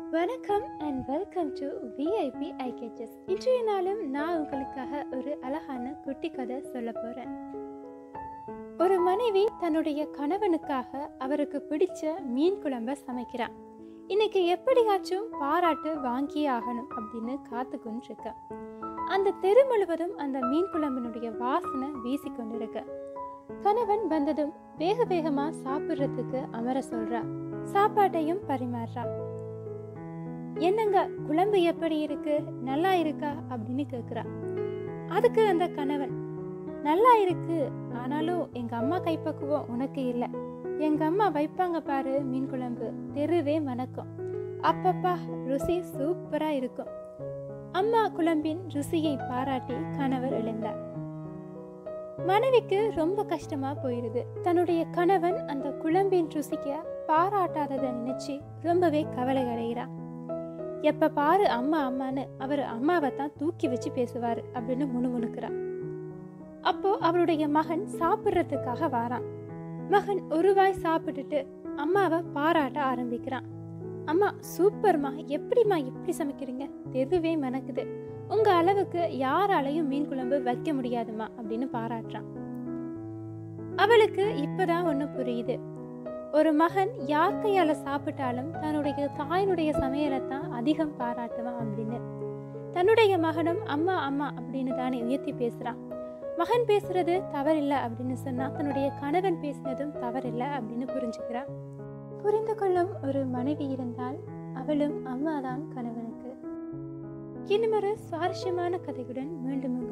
வணக்கம் and welcome to VIP ஐகேஜஸ் இன்றைய நாளும் நான் உங்களுக்காக ஒரு அழகான குட்டி கதை சொல்ல போறேன் ஒரு மனைவி தன்னுடைய கணவனுக்காக அவருக்கு பிடிச்ச மீன் குழம்ப சமைக்கிறான் இன்னைக்கு எப்படியாச்சும் பாராட்டு வாங்கியே ஆகணும் அப்படின்னு காத்து கொண்டிருக்க அந்த தெரு முழுவதும் அந்த மீன் குழம்பினுடைய வாசனை வீசிக்கொண்டிருக்க கணவன் வந்ததும் வேக வேகமா சாப்பிடுறதுக்கு அமர சொல்றா சாப்பாட்டையும் பரிமாறுறா என்னங்க குழம்பு எப்படி இருக்கு நல்லா இருக்கா அப்படின்னு கேக்குறா அதுக்கு அந்த கணவன் நல்லா இருக்கு ஆனாலும் எங்க அம்மா கைப்பக்குவம் உனக்கு இல்லை எங்க அம்மா வைப்பாங்க பாரு மீன் குழம்பு தெருவே மணக்கும் அப்பப்பா ருசி சூப்பரா இருக்கும் அம்மா குழம்பின் ருசியை பாராட்டி கணவர் எழுந்தார் மனைவிக்கு ரொம்ப கஷ்டமா போயிருது தன்னுடைய கணவன் அந்த குழம்பின் ருசிக்க பாராட்டாததை நினைச்சு ரொம்பவே கவலை அடைகிறா எப்ப பாரு அம்மா அம்மான்னு அவர் அம்மாவை தான் தூக்கி வச்சு பேசுவாரு அப்படின்னு முணுமுணுக்கிறா அப்போ அவருடைய மகன் சாப்பிட்றதுக்காக வாரான் மகன் ஒரு வாய் சாப்பிட்டுட்டு அம்மாவை பாராட்ட ஆரம்பிக்கிறான் அம்மா சூப்பர்மா எப்படிம்மா இப்படி சமைக்கிறீங்க தெதுவே மணக்குது உங்க அளவுக்கு யாராலையும் மீன் குழம்பு வைக்க முடியாதுமா அப்படின்னு பாராட்டுறான் அவளுக்கு இப்பதான் ஒண்ணு புரியுது ஒரு மகன் யார் கையால சாப்பிட்டாலும் தன்னுடைய தாயினுடைய சமையலை தான் அதிகம் பாராட்டுவான் அப்படின்னு தன்னுடைய மகனும் அம்மா அம்மா அப்படின்னு தானே உயர்த்தி பேசுறான் மகன் பேசுறது தவறில்லை அப்படின்னு சொன்னா தன்னுடைய கணவன் பேசினதும் தவறில்லை அப்படின்னு புரிஞ்சுக்கிறா புரிந்து கொள்ளும் ஒரு மனைவி இருந்தால் அவளும் அம்மாதான் கணவனுக்கு இன்னும் ஒரு சுவாரஸ்யமான கதையுடன் மீண்டும்